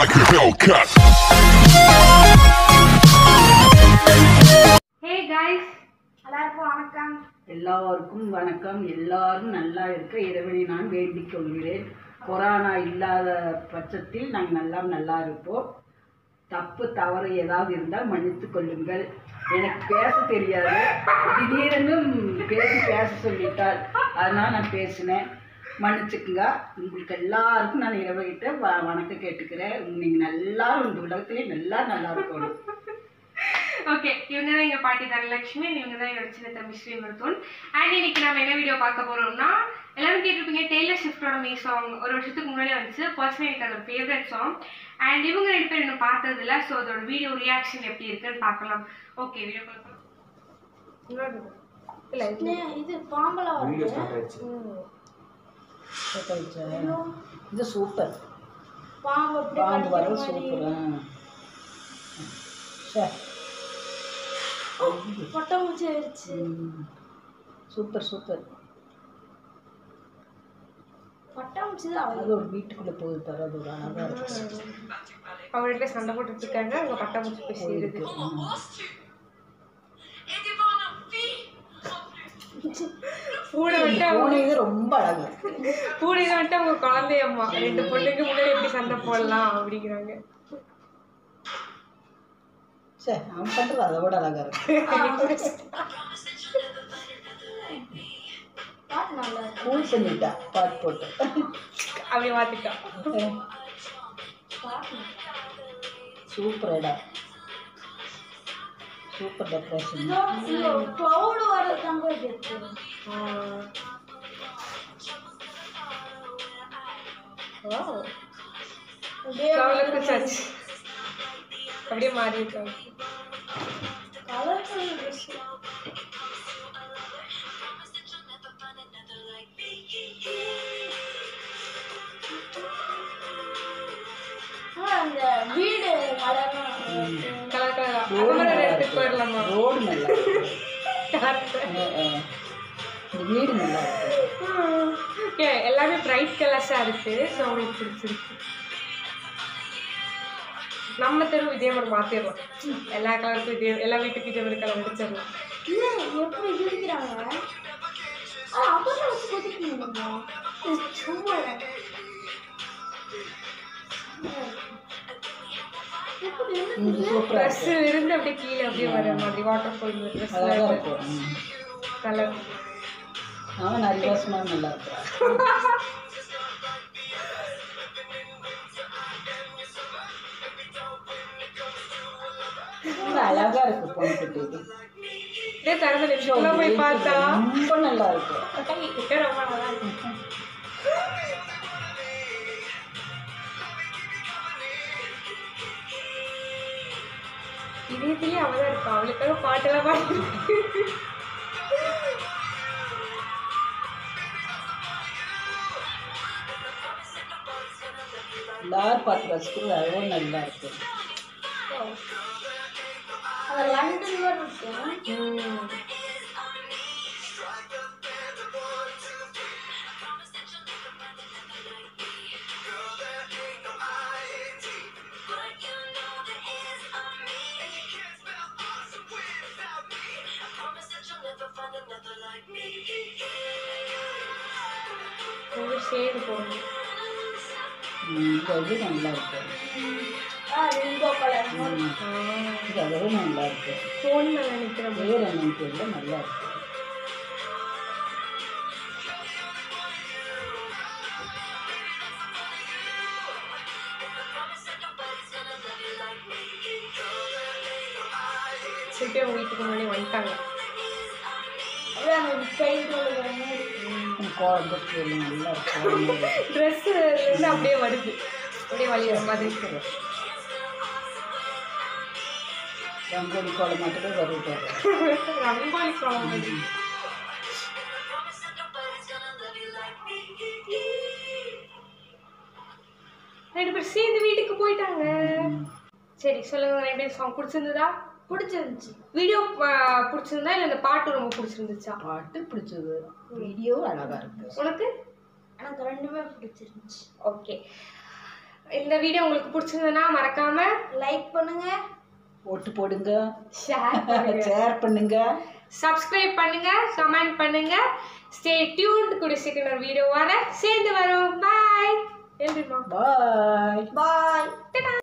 like a Hellcat. Hey guys எல்லாருக்கும் வணக்கம் எல்லாருக்கும் வணக்கம் எல்லாரும் நல்லா இருக்க இறைவனை நான் வேண்டிக் கொள்கிறேன் கொரோனா இல்லாத பட்சத்தில் நாங்கள் நல்லா நல்லா இருப்போம் தப்பு தவறு ஏதாவது இருந்தால் மன்னித்துக் கொள்ளுங்கள் எனக்கு பேச தெரியாது திடீர்னு பேசி பேச சொல்லிட்டாள் அதனால் நான் பேசினேன் மன்னிச்சுக்குங்க உங்களுக்கு எல்லாருக்கும் நான் இறைவகிட்ட வ வணக்கம் கேட்டுக்கிறேன் நீங்கள் நல்லா இந்த உலகத்திலே நல்லா நல்லா இருக்கணும் ஓகே இவங்க தான் எங்க பாட்டி தனலட்சுமி இவங்க தான் என்னோட சின்ன தம்பி ஸ்ரீமருத்துவன் அண்ட் இன்னைக்கு நம்ம என்ன வீடியோ பார்க்க போறோம்னா எல்லாரும் கேட்டிருப்பீங்க டெய்லர் ஷிஃப்டோட மீ சாங் ஒரு வருஷத்துக்கு முன்னாடி வந்துச்சு பர்சனல் எனக்கு அது ஃபேவரட் சாங் அண்ட் இவங்க ரெண்டு பேர் இன்னும் பார்த்தது இல்ல ஸோ அதோட வீடியோ ரியாக்ஷன் எப்படி இருக்குன்னு பார்க்கலாம் ஓகே வீடியோ பார்க்கலாம் இல்ல இது பாம்பலா வீடியோ ஸ்டார்ட் ஆயிடுச்சு இது சூப்பர் பாம்பு அப்படி பாம்பு வர கடிக்கிற மாதிரி சூப்பர் பட்டாம்பூச்சி ஆயிடுச்சு சூப்பர் சூப்பர் பட்டாம்பூச்சி தான் அது ஒரு வீட்டுக்குள்ளே போகுது பாரு அது ஒரு அழகாக இருக்கு அவங்க ரெண்டு பேர் சண்டை போட்டுட்டு இருக்காங்க அவங்க பட்டாம்பூச்சி பேசிடுது போயிருக்கு ம். பூனை வந்துட்டு அவங்க பூனை இது ரொம்ப அழகு பூனை தான் வந்துட்டு அவங்க குழந்தையம்மா ரெண்டு பொண்ணுக்கு முன்னாடி எப்படி சண்டை போடலாம் அப்படிங்கிறாங்க சே அவன் பண்ணுறது அதை விட அழகா இருக்கு பாட்டு நல்லா இருக்கு கூல் பண்ணிட்டா பாட்டு போட்டு அப்படி மாத்திட்டா பாட்டு சூப்பரடா சூப்பர் டெக்கரேஷன் க்ளவுடு வர்றதாங்க இருக்கு அப்படியே கவலைக்கு சர்ச் அப்படியே மாறி இருக்காங்க கலர்ஃபுல் ட்ரெஸ் அந்த வீடு கலர்லாம் கலர் கலரா அந்த மாதிரி ரெண்டுக்கு போயிடலாமா ரோடு நல்லா இருக்கு அஹ், அஹ். இந்த வீடு நல்லா இருக்கு ஓகே எல்லாமே பிரைட் கலர்ஸா இருக்கு ஸோ உங்களுக்கு பிடிச்சிருக்கு நம்ம தெரு இதே மாதிரி மாத்திடலாம் எல்லா கலருக்கும் இதே எல்லா வீட்டுக்கும் இதே மாதிரி கலர் முடிச்சிடலாம் இல்லை எப்படி இருக்கிறாங்க ஆ அப்பதான் வச்சு கொதிக்கணுமா சும்மா எப்படி இது சூப்பராக ட்ரெஸ் இருந்து அப்படியே கீழே அப்படியே வர மாதிரி வாட்டர் ஃபால் ட்ரெஸ் அழகாக இருக்கும் ம். கலர் அவன் நிறைய வருஷமாக நல்லா இருக்கிறான் ரொம்ப அழகா இருக்கு பொண்ணு குட்டி இது. இதே திறந்த நிமிஷத்துல போய் பார்த்தா ரொம்ப நல்லா இருக்கு இது ரொம்ப நல்லா இருக்கு இதயத்திலேயே அவ தான் இருக்கா அவளுக்காக பாட்டெல்லாம் பாடி எல்லாரும் பார்த்து ரசிக்கிறது அவ்வளோ நல்லா இருக்கு அது லண்டன் மாதிரி இருக்கு ரொம்ப ஷேடு போடணும் ம், இந்த இது நல்லா இருக்கு ஆ ரெயின்போ கலர் ம், இது அதுவும் நல்லா இருக்கு ஃபோனில் நினைக்கிறேன் பேர் என்னன்னு தெரியல நல்லா இருக்கு சொல்லிட்டு அவங்க வீட்டுக்கு முன்னாடி வந்துட்டாங்க அப்படியே அந்த பெயிண்ட் விழுகிற மாதிரி குழந்தை பேர் நல்லா இருக்கு ட்ரெஸ் இருந்து அப்படியே வருது அப்படியே வழியிற மாதிரி ரங்கோலி கோலம் மட்டுமே வருது ரங்கோலி கோலம் மாதிரி ரெண்டு பேர் சேர்ந்து வீட்டுக்கு போயிட்டாங்க சரி சொல்லுங்க ரெண்டு பேரும் சாங் பிடிச்சிருந்ததா பிடிச்சிருந்துச்சு வீடியோ பிடிச்சிருந்தா இல்லை இந்த பாட்டு ரொம்ப பிடிச்சிருந்துச்சா பாட்டு பிடிச்சது வீடியோ அழகா இருக்கு உனக்கு எனக்கு ரெண்டுமே பிடிச்சிருந்துச்சு ஓகே இந்த வீடியோ உங்களுக்கு பிடிச்சிருந்ததுன்னா மறக்காம லைக் பண்ணுங்க ஓட்டு போடுங்க ஷேர் ஷேர் பண்ணுங்க சப்ஸ்கிரைப் பண்ணுங்க கமெண்ட் பண்ணுங்க ஸ்டே டியூன் கூட சீக்கிரம் வீடியோவோட சேர்ந்து வரும் பாய் எழுதிமா பாய் பாய்